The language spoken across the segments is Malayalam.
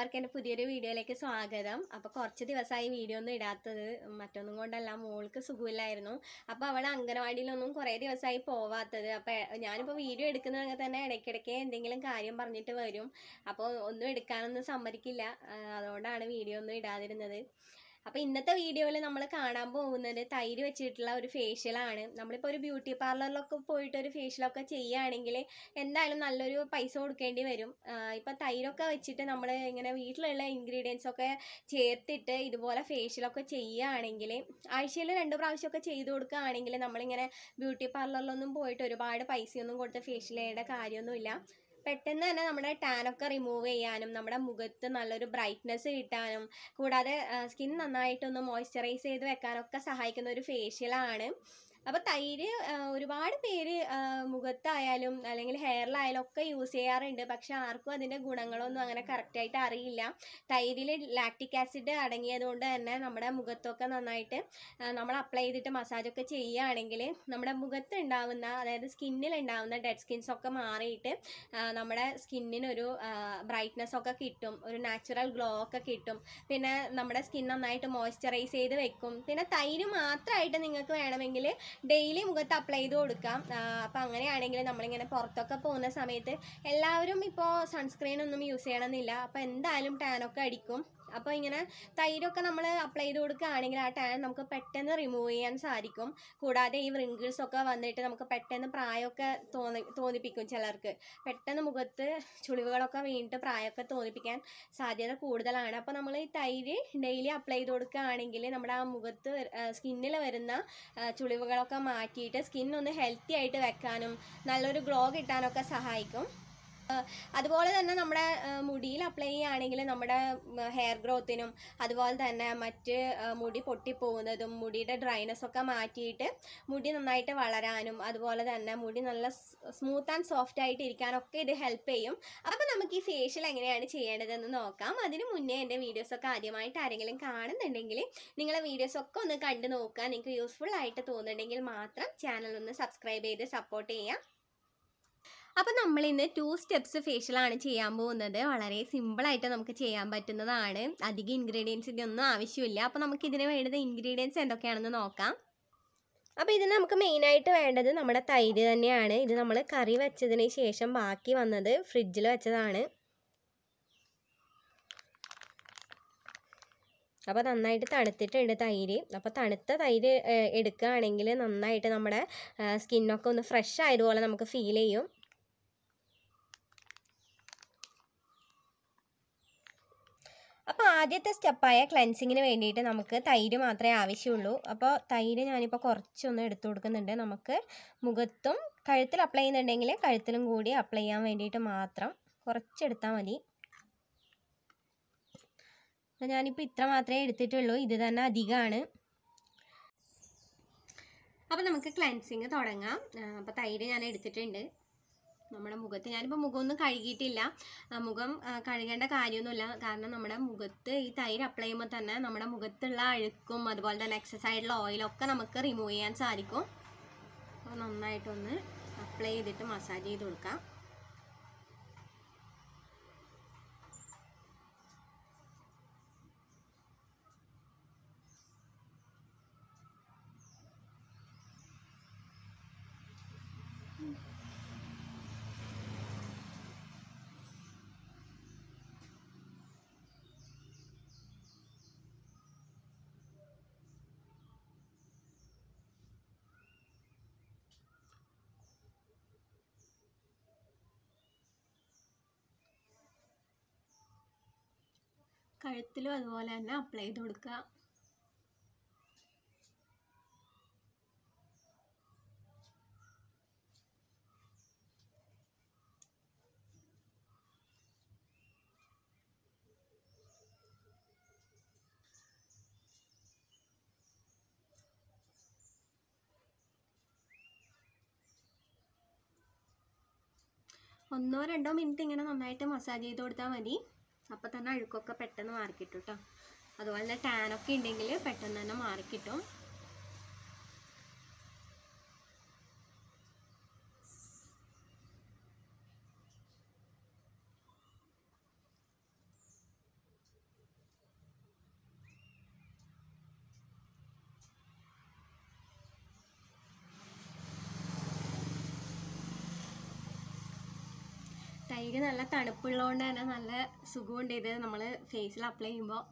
എല്ലാവർക്കും എൻ്റെ പുതിയൊരു വീഡിയോയിലേക്ക് സ്വാഗതം അപ്പോൾ കുറച്ച് ദിവസമായി വീഡിയോ ഒന്നും ഇടാത്തത് മറ്റൊന്നും കൊണ്ടല്ല മോൾക്ക് സുഖമില്ലായിരുന്നു അപ്പോൾ അവൾ അംഗനവാടിയിലൊന്നും കുറേ ദിവസമായി പോവാത്തത് അപ്പോൾ ഞാനിപ്പോൾ വീഡിയോ എടുക്കുന്നതൊക്കെ തന്നെ ഇടയ്ക്കിടയ്ക്ക് എന്തെങ്കിലും കാര്യം പറഞ്ഞിട്ട് വരും അപ്പോൾ ഒന്നും എടുക്കാനൊന്നും സമ്മതിക്കില്ല ആ, അതുകൊണ്ടാണ് വീഡിയോ ഒന്നും ഇടാതിരുന്നത് അപ്പോൾ ഇന്നത്തെ വീഡിയോയിൽ നമ്മൾ കാണാൻ പോകുന്നത് തൈര് വെച്ചിട്ടുള്ള ഒരു ഫേഷ്യലാണ് നമ്മളിപ്പോൾ ഒരു ബ്യൂട്ടി പാർലറിലൊക്കെ പോയിട്ട് ഒരു ഫേഷ്യലൊക്കെ ചെയ്യുകയാണെങ്കിൽ എന്തായാലും നല്ലൊരു പൈസ കൊടുക്കേണ്ടി വരും ഇപ്പം തൈരൊക്കെ വെച്ചിട്ട് നമ്മൾ ഇങ്ങനെ വീട്ടിലുള്ള ഇൻഗ്രീഡിയൻസ് ഒക്കെ ചേർത്തിട്ട് ഇതുപോലെ ഫേഷ്യലൊക്കെ ചെയ്യുകയാണെങ്കിൽ ആഴ്ചയിൽ രണ്ട് പ്രാവശ്യമൊക്കെ ചെയ്ത് കൊടുക്കുകയാണെങ്കിൽ നമ്മളിങ്ങനെ ബ്യൂട്ടി പാർലറിലൊന്നും പോയിട്ട് ഒരുപാട് പൈസയൊന്നും കൊടുത്ത് ഫേഷ്യൽ ചെയ്യേണ്ട കാര്യമൊന്നുമില്ല പെട്ടെന്ന് തന്നെ നമ്മുടെ ടാനൊക്കെ റിമൂവ് ചെയ്യാനും നമ്മുടെ മുഖത്ത് നല്ലൊരു ബ്രൈറ്റ്നെസ് കിട്ടാനും കൂടാതെ സ്കിൻ നന്നായിട്ടൊന്ന് മോയ്സ്ചറൈസ് ചെയ്ത് വെക്കാനൊക്കെ സഹായിക്കുന്ന ഒരു ഫേഷ്യലാണ് അപ്പോൾ തൈര് ആ, ഒരുപാട് പേര് ആ, മുഖത്തായാലും അല്ലെങ്കിൽ ഹെയറിലായാലും ഒക്കെ യൂസ് ചെയ്യാറുണ്ട് പക്ഷെ ആർക്കും അതിൻ്റെ ഗുണങ്ങളൊന്നും അങ്ങനെ കറക്റ്റായിട്ട് അറിയില്ല തൈരിൽ ലാക്റ്റിക് ആസിഡ് അടങ്ങിയത് കൊണ്ട് തന്നെ നമ്മുടെ മുഖത്തൊക്കെ നന്നായിട്ട് ആ, നമ്മൾ അപ്ലൈ ചെയ്തിട്ട് മസാജൊക്കെ ചെയ്യുകയാണെങ്കിൽ നമ്മുടെ മുഖത്ത് ഉണ്ടാവുന്ന അതായത് സ്കിന്നിൽ ഉണ്ടാവുന്ന ഡെഡ് സ്കിൻസ് ഒക്കെ മാറിയിട്ട് ആ, നമ്മുടെ സ്കിന്നിനൊരു ബ്രൈറ്റ്നെസ് ഒക്കെ കിട്ടും ഒരു നാച്ചുറൽ ഗ്ലോ ഒക്കെ കിട്ടും പിന്നെ നമ്മുടെ സ്കിൻ നന്നായിട്ട് മോയ്സ്ചറൈസ് ചെയ്ത് വെക്കും പിന്നെ തൈര് മാത്രമായിട്ട് നിങ്ങൾക്ക് വേണമെങ്കിൽ ഡെയിലി മുഖത്ത് അപ്ലൈ ചെയ്ത് കൊടുക്കാം അപ്പം അങ്ങനെയാണെങ്കിൽ നമ്മളിങ്ങനെ പുറത്തൊക്കെ പോകുന്ന സമയത്ത് എല്ലാവരും ഇപ്പോൾ സൺസ്ക്രീൻ ഒന്നും യൂസ് ചെയ്യണമെന്നില്ല അപ്പോൾ എന്തായാലും ടാനൊക്കെ അടിക്കും അപ്പോൾ ഇങ്ങനെ തൈരൊക്കെ നമ്മൾ അപ്ലൈ ചെയ്ത് കൊടുക്കുകയാണെങ്കിൽ ആ ടാൻ നമുക്ക് പെട്ടെന്ന് റിമൂവ് ചെയ്യാൻ സാധിക്കും കൂടാതെ ഈ wrinkles ഒക്കെ വന്നിട്ട് നമുക്ക് പെട്ടെന്ന് പ്രായമൊക്കെ തോന്നി തോന്നിപ്പിക്കും ചിലർക്ക് പെട്ടെന്ന് മുഖത്ത് ചുളിവുകളൊക്കെ വീണിട്ട് പ്രായമൊക്കെ തോന്നിപ്പിക്കാൻ സാധ്യത കൂടുതലാണ് അപ്പോൾ നമ്മൾ ഈ തൈര് ഡെയിലി അപ്ലൈ ചെയ്ത് കൊടുക്കുകയാണെങ്കിൽ നമ്മുടെ ആ മുഖത്ത് സ്കിന്നിൽ വരുന്ന ആ, ചുളിവുകളൊക്കെ മാറ്റിയിട്ട് സ്കിൻ ഒന്ന് ഹെൽത്തി ആയിട്ട് വെക്കാനും നല്ലൊരു ഗ്ലോ കിട്ടാനൊക്കെ സഹായിക്കും ആ, അതുപോലെ തന്നെ നമ്മുടെ ആ, മുടിയിൽ അപ്ലൈ ചെയ്യുകയാണെങ്കിൽ നമ്മുടെ ഹെയർ ഗ്രോത്തിനും അതുപോലെ തന്നെ മറ്റ് ആ, മുടി പൊട്ടിപ്പോകുന്നതും മുടിയുടെ ഡ്രൈനെസ് ഒക്കെ മാറ്റിയിട്ട് മുടി നന്നായിട്ട് വളരാനും അതുപോലെ തന്നെ മുടി നല്ല സ്മൂത്ത് ആൻഡ് സോഫ്റ്റ് ആയിട്ട് ഇരിക്കാനൊക്കെ ഇത് ഹെൽപ്പ് ചെയ്യും അപ്പോൾ നമുക്ക് ഈ ഫേഷ്യൽ എങ്ങനെയാണ് ചെയ്യേണ്ടതെന്ന് നോക്കാം അതിന് മുന്നേ എൻ്റെ വീഡിയോസൊക്കെ ആദ്യമായിട്ട് ആരെങ്കിലും കാണുന്നുണ്ടെങ്കിൽ നിങ്ങളെ വീഡിയോസൊക്കെ ഒന്ന് കണ്ടു നോക്കുക നിങ്ങൾക്ക് യൂസ്ഫുൾ ആയിട്ട് തോന്നുന്നുണ്ടെങ്കിൽ മാത്രം ചാനൽ ഒന്ന് സബ്സ്ക്രൈബ് ചെയ്ത് സപ്പോർട്ട് ചെയ്യാം അപ്പം നമ്മൾ ഇന്ന് ടു സ്റ്റെപ്സ് ഫേഷ്യലാണ് ചെയ്യാൻ പോകുന്നത് വളരെ സിമ്പിളായിട്ട് നമുക്ക് ചെയ്യാൻ പറ്റുന്നതാണ് അധികം ഇൻഗ്രീഡിയൻസിൻ്റെ ഒന്നും ആവശ്യമില്ല അപ്പോൾ നമുക്ക് ഇതിന് വേണ്ടുന്ന ഇൻഗ്രീഡിയൻസ് എന്തൊക്കെയാണെന്ന് നോക്കാം അപ്പോൾ ഇതിന് നമുക്ക് മെയിനായിട്ട് വേണ്ടത് നമ്മുടെ തൈര് തന്നെയാണ് ഇത് നമ്മൾ കറി വെച്ചതിന് ശേഷം ബാക്കി വന്നത് ഫ്രിഡ്ജിൽ വെച്ചതാണ് അപ്പോൾ നന്നായിട്ട് തണുത്തിട്ടുണ്ട് തൈര് അപ്പോൾ തണുത്ത തൈര് ഏഹ്, എടുക്കുകയാണെങ്കിൽ നന്നായിട്ട് നമ്മുടെ സ്കിന്നൊക്കെ ഒന്ന് ഫ്രഷ് ആയതുപോലെ നമുക്ക് ഫീൽ ചെയ്യും അപ്പോൾ ആദ്യത്തെ സ്റ്റെപ്പായ ക്ലെൻസിങ്ങിന് വേണ്ടിയിട്ട് നമുക്ക് തൈര് മാത്രമേ ആവശ്യമുള്ളൂ അപ്പോൾ തൈര് ഞാനിപ്പോൾ കുറച്ചൊന്ന് എടുത്തു കൊടുക്കുന്നുണ്ട് നമുക്ക് മുഖത്തും കഴുത്തിൽ അപ്ലൈ ചെയ്യുന്നുണ്ടെങ്കിൽ കഴുത്തിലും കൂടി അപ്ലൈ ചെയ്യാൻ വേണ്ടിയിട്ട് മാത്രം കുറച്ചെടുത്താൽ മതി അപ്പോൾ ഞാനിപ്പോൾ ഇത്ര മാത്രമേ എടുത്തിട്ടുള്ളൂ ഇത് തന്നെ അധികമാണ് അപ്പോൾ നമുക്ക് ക്ലെൻസിങ് തുടങ്ങാം അപ്പോൾ തൈര് ഞാൻ എടുത്തിട്ടുണ്ട് നമ്മുടെ മുഖത്ത് ഞാനിപ്പോൾ മുഖമൊന്നും കഴുകിയിട്ടില്ല ആ, മുഖം ആ, കഴുകേണ്ട കാര്യമൊന്നുമില്ല കാരണം നമ്മുടെ മുഖത്ത് ഈ തൈര് അപ്ലൈ ചെയ്യുമ്പോൾ തന്നെ നമ്മുടെ മുഖത്തുള്ള അഴുക്കും അതുപോലെ തന്നെ എക്സസ് ആയിട്ടുള്ള ഓയിലൊക്കെ നമുക്ക് റിമൂവ് ചെയ്യാൻ സാധിക്കും അപ്പോൾ നന്നായിട്ടൊന്ന് അപ്ലൈ ചെയ്തിട്ട് മസാജ് ചെയ്ത് കൊടുക്കാം കഴുത്തിലും അതുപോലെ തന്നെ അപ്ലൈ ചെയ്ത് കൊടുക്കുക ഒന്നോ രണ്ടോ മിനിറ്റ് ഇങ്ങനെ നന്നായിട്ട് മസാജ് ചെയ്ത് കൊടുത്താൽ മതി അപ്പോൾ തന്നെ അഴുക്കൊക്കെ പെട്ടെന്ന് മാറിക്കിട്ടും കേട്ടോ അതുപോലെ തന്നെ ടാനൊക്കെ ഉണ്ടെങ്കിൽ പെട്ടെന്ന് തന്നെ മാറിക്കിട്ടും തൈര് നല്ല തണുപ്പുള്ളതുകൊണ്ട് തന്നെ നല്ല സുഖമുണ്ട് ഇത് നമ്മൾ ഫേസിൽ അപ്ലൈ ചെയ്യുമ്പോൾ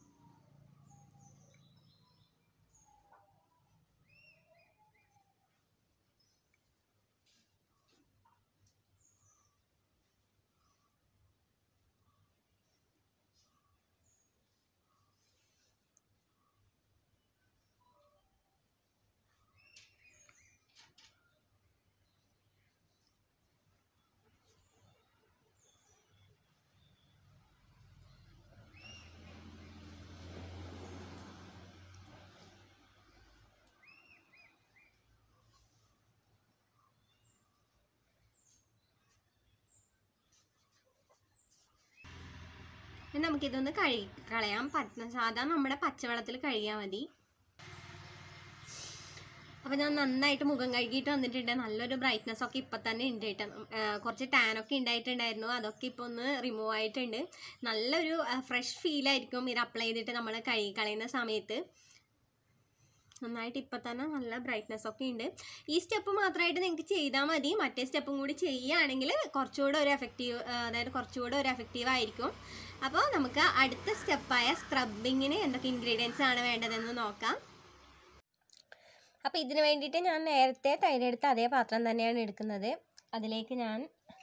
ഇനി നമുക്കിതൊന്ന് കഴി കളയാം പച്ച സാധാ നമ്മുടെ പച്ചവെള്ളത്തിൽ കഴുകിയാൽ മതി അപ്പോൾ ഞാൻ നന്നായിട്ട് മുഖം കഴുകിയിട്ട് വന്നിട്ടുണ്ട് നല്ലൊരു ബ്രൈറ്റ്നസ് ഒക്കെ ഇപ്പം തന്നെ ഉണ്ട് കേട്ടോ ആ, കുറച്ച് ടാൻ ഒക്കെ ഉണ്ടായിട്ടുണ്ടായിരുന്നു അതൊക്കെ ഇപ്പോൾ ഒന്ന് റിമൂവ് ആയിട്ടുണ്ട് നല്ലൊരു ഫ്രഷ് ഫീൽ ആയിരിക്കും ഇത് അപ്ലൈ ചെയ്തിട്ട് നമ്മൾ കഴുകി കളയുന്ന സമയത്ത് നന്നായിട്ട് ഇപ്പം തന്നെ നല്ല ബ്രൈറ്റ്നസ് ഒക്കെ ഉണ്ട് ഈ സ്റ്റെപ്പ് മാത്രമായിട്ട് നിങ്ങൾക്ക് ചെയ്താൽ മതി മറ്റേ സ്റ്റെപ്പും കൂടി ചെയ്യുകയാണെങ്കിൽ കുറച്ചുകൂടെ ഒരു എഫക്റ്റീവ് അതായത് കുറച്ചുകൂടെ ഒരു എഫക്റ്റീവ് ആയിരിക്കും അപ്പോൾ നമുക്ക് അടുത്ത സ്റ്റെപ്പായ സ്ക്രബിങ്ങിന് എന്തൊക്കെ ഇൻഗ്രീഡിയൻസ് ആണ് വേണ്ടതെന്ന് നോക്കാം അപ്പോൾ ഇതിന് വേണ്ടിയിട്ട് ഞാൻ നേരത്തെ തൈരെടുത്ത അതേ പാത്രം തന്നെയാണ് എടുക്കുന്നത് അതിലേക്ക് ഞാൻ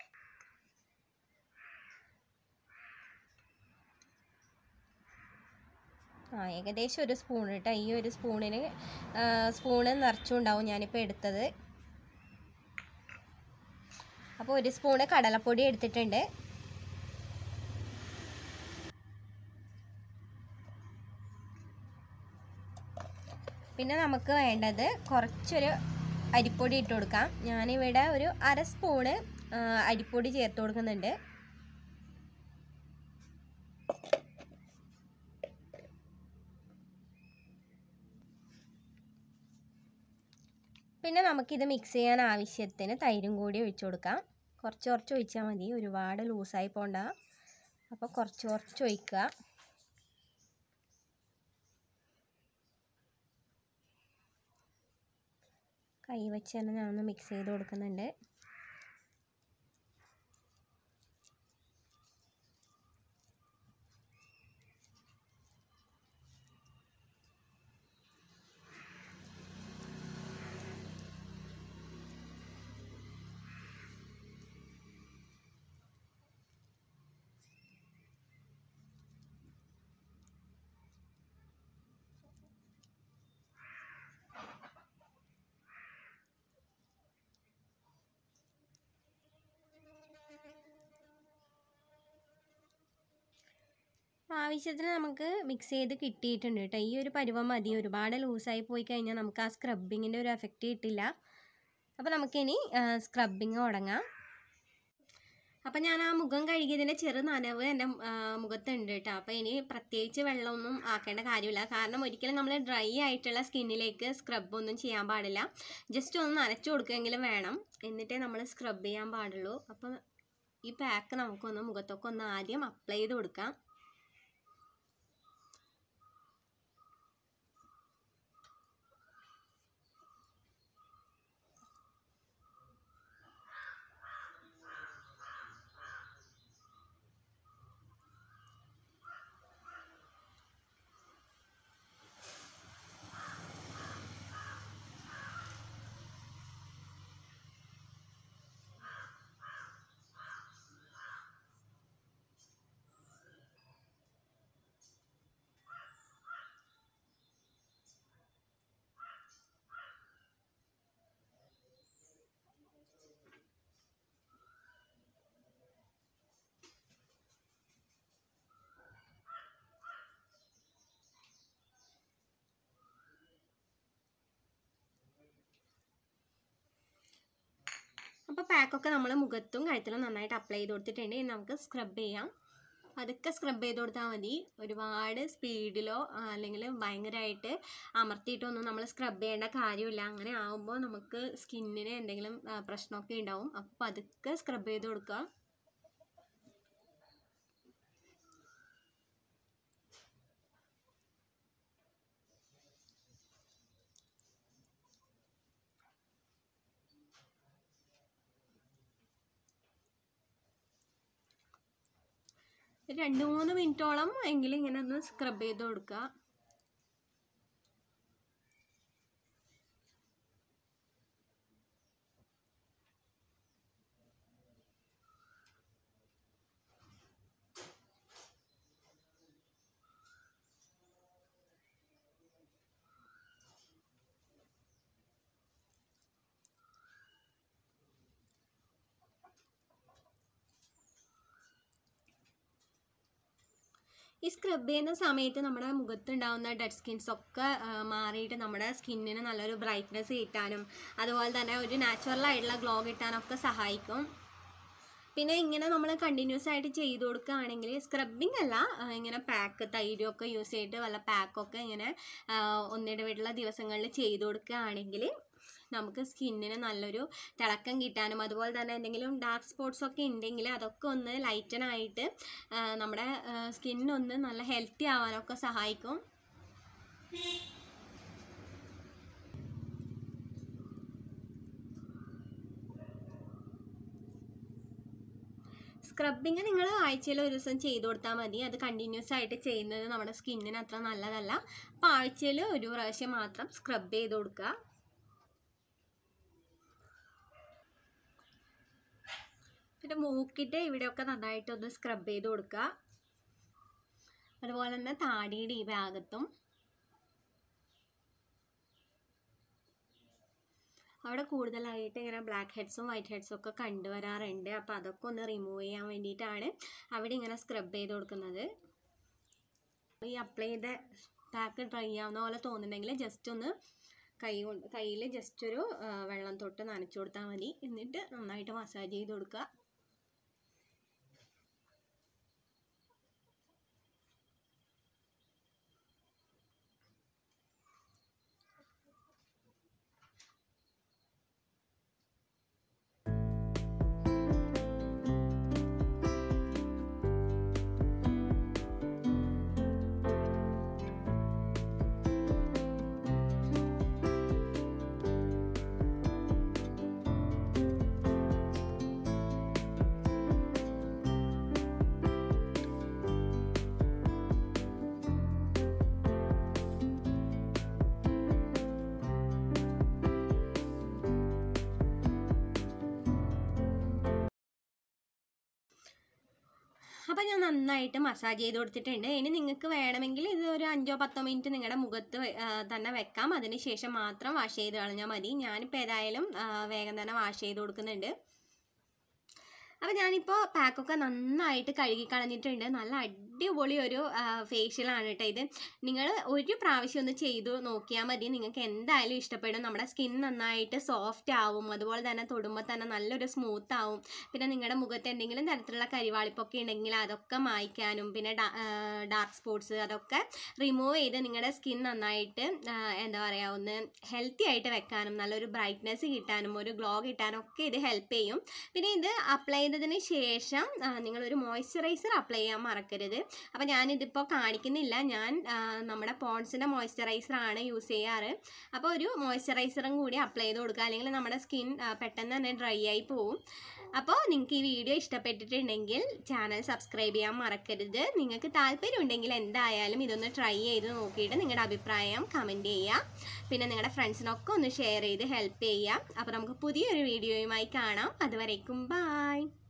ആ ഏകദേശം ഒരു സ്പൂൺ കേട്ടോ ഈ ഒരു സ്പൂണിന് സ്പൂണ് നിറച്ചുണ്ടാവും ഞാനിപ്പോൾ എടുത്തത് അപ്പോൾ ഒരു സ്പൂണ് കടലപ്പൊടി എടുത്തിട്ടുണ്ട് പിന്നെ നമുക്ക് വേണ്ടത് കുറച്ചൊരു അരിപ്പൊടി ഇട്ട് കൊടുക്കാം ഞാനിവിടെ ഒരു അര സ്പൂണ് ആ, അരിപ്പൊടി ചേർത്ത് കൊടുക്കുന്നുണ്ട് പിന്നെ നമുക്കിത് മിക്സ് ചെയ്യാൻ ആവശ്യത്തിന് തൈരും കൂടി ഒഴിച്ചു കൊടുക്കാം കുറച്ച് കുറച്ച് ഒഴിച്ചാൽ മതി ഒരുപാട് ലൂസായി പോണ്ട അപ്പോൾ കുറച്ച് കുറച്ച് ഒഴിക്കുക കൈ വെച്ച് തന്നെ ഞാനൊന്ന് മിക്സ് ചെയ്ത് കൊടുക്കുന്നുണ്ട് ആവശ്യത്തിന് നമുക്ക് മിക്സ് ചെയ്ത് കിട്ടിയിട്ടുണ്ട് കേട്ടോ ഈ ഒരു പരുവം മതി ഒരുപാട് ലൂസായി പോയി കഴിഞ്ഞാൽ നമുക്ക് ആ സ്ക്രബിങ്ങിൻ്റെ ഒരു എഫക്റ്റ് കിട്ടില്ല അപ്പോൾ നമുക്കിനി സ്ക്രബിങ് തുടങ്ങാം അപ്പം ഞാൻ ആ മുഖം കഴുകിയതിൻ്റെ ചെറു നനവ് എൻ്റെ മുഖത്തുണ്ട് കേട്ടോ അപ്പോൾ ഇനി പ്രത്യേകിച്ച് വെള്ളമൊന്നും ആക്കേണ്ട കാര്യമില്ല കാരണം ഒരിക്കലും നമ്മൾ ഡ്രൈ ആയിട്ടുള്ള സ്കിന്നിലേക്ക് സ്ക്രബ് ഒന്നും ചെയ്യാൻ പാടില്ല ജസ്റ്റ് ഒന്ന് നനച്ചു കൊടുക്കുകയെങ്കിലും വേണം എന്നിട്ടേ നമ്മൾ സ്ക്രബ് ചെയ്യാൻ പാടുള്ളൂ അപ്പോൾ ഈ പാക്ക് നമുക്കൊന്ന് മുഖത്തൊക്കെ ഒന്ന് ആദ്യം അപ്ലൈ ചെയ്ത് കൊടുക്കാം അപ്പോൾ പാക്കൊക്കെ നമ്മൾ മുഖത്തും കഴുത്തിലും നന്നായിട്ട് അപ്ലൈ ചെയ്ത് കൊടുത്തിട്ടുണ്ട് ഇനി നമുക്ക് സ്ക്രബ് ചെയ്യാം പതുക്കെ സ്ക്രബ് ചെയ്ത് കൊടുത്താൽ മതി ഒരുപാട് സ്പീഡിലോ അല്ലെങ്കിൽ ഭയങ്കരമായിട്ട് അമർത്തിയിട്ടൊന്നും നമ്മൾ സ്ക്രബ് ചെയ്യേണ്ട കാര്യമില്ല അങ്ങനെ ആകുമ്പോൾ നമുക്ക് സ്കിന്നിന് എന്തെങ്കിലും ആ, പ്രശ്നമൊക്കെ ഉണ്ടാവും അപ്പോൾ പതുക്കെ സ്ക്രബ് ചെയ്ത് കൊടുക്കുക ഒരു രണ്ട് മൂന്ന് മിനിറ്റോളം എങ്കിലും ഇങ്ങനെ ഒന്ന് സ്ക്രബ് ചെയ്ത് കൊടുക്കുക ഈ സ്ക്രബ് ചെയ്യുന്ന സമയത്ത് നമ്മുടെ മുഖത്തുണ്ടാവുന്ന ഡെഡ് സ്കിൻസ് ഒക്കെ ആ, മാറിയിട്ട് നമ്മുടെ സ്കിന്നിന് നല്ലൊരു ബ്രൈറ്റ്നെസ് കിട്ടാനും അതുപോലെ തന്നെ ഒരു നാച്ചുറൽ ആയിട്ടുള്ള ഗ്ലോ കിട്ടാനൊക്കെ സഹായിക്കും പിന്നെ ഇങ്ങനെ നമ്മൾ കണ്ടിന്യൂസ് ആയിട്ട് ചെയ്ത് കൊടുക്കുകയാണെങ്കിൽ സ്ക്രബിങ് അല്ല ആ, ഇങ്ങനെ പാക്ക് തൈരൊക്കെ യൂസ് ചെയ്തിട്ട് വല്ല പാക്കൊക്കെ ഇങ്ങനെ ആ, ഒന്നിടവിട്ടുള്ള ദിവസങ്ങളിൽ ചെയ്ത് കൊടുക്കുകയാണെങ്കിൽ നമുക്ക് സ്കിന്നിന് നല്ലൊരു തിളക്കം കിട്ടാനും അതുപോലെ തന്നെ എന്തെങ്കിലും ഡാർക്ക് സ്പോട്ട്സ് ഒക്കെ ഉണ്ടെങ്കിൽ അതൊക്കെ ഒന്ന് ലൈറ്റൻ ആയിട്ട് ആ, നമ്മുടെ സ്കിന്നൊന്ന് നല്ല ഹെൽത്തി ആവാനൊക്കെ സഹായിക്കും സ്ക്രബിങ് നിങ്ങൾ ആഴ്ചയിൽ ഒരു ദിവസം ചെയ്ത് കൊടുത്താൽ മതി അത് കണ്ടിന്യൂസ് ആയിട്ട് ചെയ്യുന്നത് നമ്മുടെ സ്കിന്നിന് അത്ര നല്ലതല്ല അപ്പോൾ ആഴ്ചയിൽ ഒരു പ്രാവശ്യം മാത്രം സ്ക്രബ് ചെയ്ത് കൊടുക്കുക പിന്നെ മൂക്കിൻ്റെ ഇവിടെയൊക്കെ നന്നായിട്ടൊന്ന് സ്ക്രബ് ചെയ്ത് കൊടുക്കുക അതുപോലെ തന്നെ താടിയുടെ ഈ ഭാഗത്തും അവിടെ കൂടുതലായിട്ട് ഇങ്ങനെ ബ്ലാക്ക് ഹെഡ്സും വൈറ്റ് ഹെഡ്സും ഒക്കെ കണ്ടുവരാറുണ്ട് അപ്പോൾ അതൊക്കെ ഒന്ന് റിമൂവ് ചെയ്യാൻ വേണ്ടിയിട്ടാണ് അവിടെ ഇങ്ങനെ സ്ക്രബ് ചെയ്ത് കൊടുക്കുന്നത് ഈ അപ്ലൈ ചെയ്ത പാക്ക് ഡ്രൈ ആവുന്ന പോലെ തോന്നുന്നുണ്ടെങ്കിൽ ജസ്റ്റ് ഒന്ന് കൈ കൊണ്ട് കയ്യിൽ ജസ്റ്റ് ഒരു ആ, വെള്ളം തൊട്ട് നനച്ചു കൊടുത്താൽ മതി എന്നിട്ട് നന്നായിട്ട് മസാജ് ചെയ്ത് കൊടുക്കുക അപ്പം ഞാൻ നന്നായിട്ട് മസാജ് ചെയ്ത് കൊടുത്തിട്ടുണ്ട് ഇനി നിങ്ങൾക്ക് വേണമെങ്കിൽ ഇത് ഒരു അഞ്ചോ പത്തോ മിനിറ്റ് നിങ്ങളുടെ മുഖത്ത് വെ- ആ, തന്നെ വെക്കാം അതിന് ശേഷം മാത്രം വാഷ് ചെയ്ത് കളഞ്ഞാൽ മതി ഞാനിപ്പോൾ ഏതായാലും ആ, വേഗം തന്നെ വാഷ് ചെയ്ത് കൊടുക്കുന്നുണ്ട് അപ്പം ഞാനിപ്പോൾ പാക്കൊക്കെ നന്നായിട്ട് കഴുകി കളഞ്ഞിട്ടുണ്ട് നല്ല അടിപൊളി ഒരു ഫേഷ്യലാണ് കേട്ടോ ഇത് നിങ്ങൾ ഒരു പ്രാവശ്യം ഒന്ന് ചെയ്തു നോക്കിയാൽ മതി നിങ്ങൾക്ക് എന്തായാലും ഇഷ്ടപ്പെടും നമ്മുടെ സ്കിൻ നന്നായിട്ട് സോഫ്റ്റ് ആവും അതുപോലെ തന്നെ തൊടുമ്പോൾ തന്നെ നല്ലൊരു സ്മൂത്ത് ആവും പിന്നെ നിങ്ങളുടെ മുഖത്ത് എന്തെങ്കിലും തരത്തിലുള്ള കരിവാളിപ്പൊക്കെ ഉണ്ടെങ്കിൽ അതൊക്കെ മായ്ക്കാനും പിന്നെ ഡാർക്ക് സ്പോട്ട്സ് അതൊക്കെ റിമൂവ് ചെയ്ത് നിങ്ങളുടെ സ്കിൻ നന്നായിട്ട് ആ, എന്താ പറയുക ഒന്ന് ഹെൽത്തി ആയിട്ട് വെക്കാനും നല്ലൊരു ബ്രൈറ്റ്നെസ് കിട്ടാനും ഒരു ഗ്ലോ കിട്ടാനും ഒക്കെ ഇത് ഹെൽപ്പ് ചെയ്യും പിന്നെ ഇത് അപ്ലൈ ചെയ്തതിന് ശേഷം ആ, നിങ്ങളൊരു മോയ്സ്ചറൈസർ അപ്ലൈ ചെയ്യാൻ മറക്കരുത് അപ്പോൾ ഞാനിതിപ്പോൾ കാണിക്കുന്നില്ല ഞാൻ ആ, നമ്മുടെ പോൺസിൻ്റെ മോയ്സ്ചറൈസർ ആണ് യൂസ് ചെയ്യാറ് അപ്പോൾ ഒരു മോയ്സ്ചറൈസറും കൂടി അപ്ലൈ ചെയ്ത് കൊടുക്കുക അല്ലെങ്കിൽ നമ്മുടെ സ്കിൻ പെട്ടെന്ന് തന്നെ ഡ്രൈ ആയി പോവും അപ്പോൾ നിങ്ങൾക്ക് ഈ വീഡിയോ ഇഷ്ടപ്പെട്ടിട്ടുണ്ടെങ്കിൽ ചാനൽ സബ്സ്ക്രൈബ് ചെയ്യാൻ മറക്കരുത് നിങ്ങൾക്ക് താല്പര്യം ഉണ്ടെങ്കിൽ എന്തായാലും ഇതൊന്ന് ട്രൈ ചെയ്ത് നോക്കിയിട്ട് നിങ്ങളുടെ അഭിപ്രായം കമൻറ്റ് ചെയ്യുക പിന്നെ നിങ്ങളുടെ ഫ്രണ്ട്സിനൊക്കെ ഒന്ന് ഷെയർ ചെയ്ത് ഹെൽപ്പ് ചെയ്യുക അപ്പോൾ നമുക്ക് പുതിയൊരു വീഡിയോയുമായി കാണാം അതുവരേക്കും ബായ്